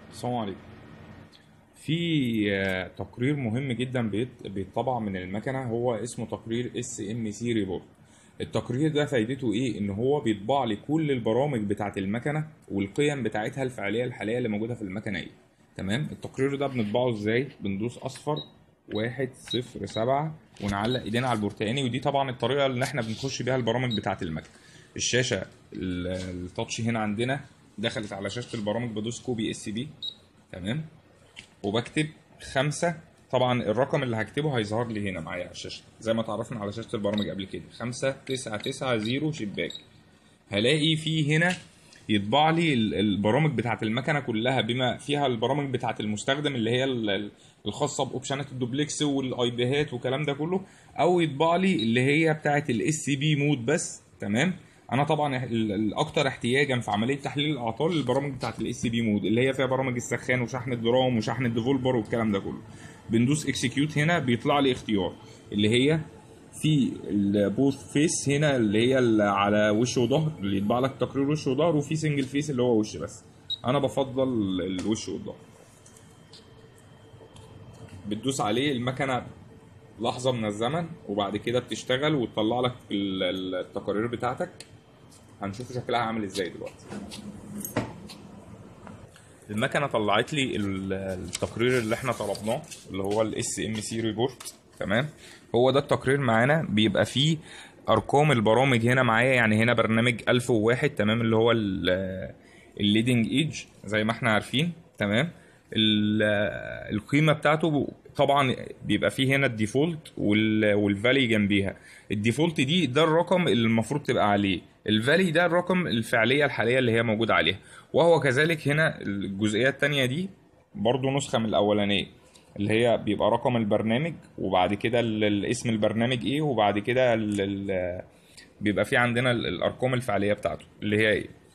السلام عليكم في آه، تقرير مهم جدا بيت- بيطبع من المكنه هو اسمه تقرير اس ام سي ريبورت التقرير ده فايدته ايه ان هو بيطبع لي كل البرامج بتاعه المكنه والقيم بتاعتها الفعليه الحاليه اللي موجوده في المكنه ايه تمام التقرير ده بنطبعه ازاي بندوس اصفر واحد صفر سبعة ونعلق ايدينا على البرتقاني ودي طبعا الطريقه اللي احنا بنخش بيها البرامج بتاعه المكنه الشاشه ال- التاتش هنا عندنا دخلت على شاشه البرامج بدوس كوبي اس بي تمام وبكتب خمسة طبعا الرقم اللي هكتبه هيظهر لي هنا معايا على الشاشة زي ما تعرفنا على شاشة البرامج قبل كده خمسة تسعة تسعة زيرو شباك هلاقي في هنا يطبع لي ال- البرامج بتاعت المكنة كلها بما فيها البرامج بتاعت المستخدم اللي هي ال- ال- الخاصة بأوبشنات الدوبلكس والايبيهات والكلام ده كله أو يطبع لي اللي هي بتاعت الاس بي مود بس تمام انا طبعا ال- الاكتر احتياجا في عمليه تحليل الاعطال البرامج بتاعت الاس بي مود اللي هي فيها برامج السخان وشحن الدرام وشحن الديفولبر والكلام ده كله بندوس اكسكيوت هنا بيطلع لي اختيار اللي هي في البوث فيس هنا اللي هي اللي على وش وظهر اللي يطبع لك تقرير وش وظهر وفي سنجل فيس اللي هو وش بس انا بفضل الوش والظهر بتدوس عليه المكنه لحظه من الزمن وبعد كده بتشتغل وتطلع لك ال- ال- التقارير بتاعتك هنشوف شكلها عامل ازاي دلوقتي المكنه طلعت لي ال- التقرير اللي احنا طلبناه اللي هو الاس ام سي ريبورت تمام هو ده التقرير معانا بيبقى فيه ارقام البرامج هنا معايا يعني هنا برنامج 1001 تمام اللي هو الليدنج ايج زي ما احنا عارفين تمام ال- القيمه بتاعته طبعا بيبقى فيه هنا الديفولت وال- والفالي جنبيها الديفولت دي ده الرقم اللي المفروض تبقى عليه الفالي ده الرقم الفعليه الحاليه اللي هي موجوده عليها وهو كذلك هنا الجزئيه التانية دي برضو نسخه من الاولانيه اللي هي بيبقى رقم البرنامج وبعد كده ال- ال- اسم البرنامج ايه وبعد كده ال- ال- بيبقى في عندنا ال- الارقام الفعليه بتاعته اللي هي ايه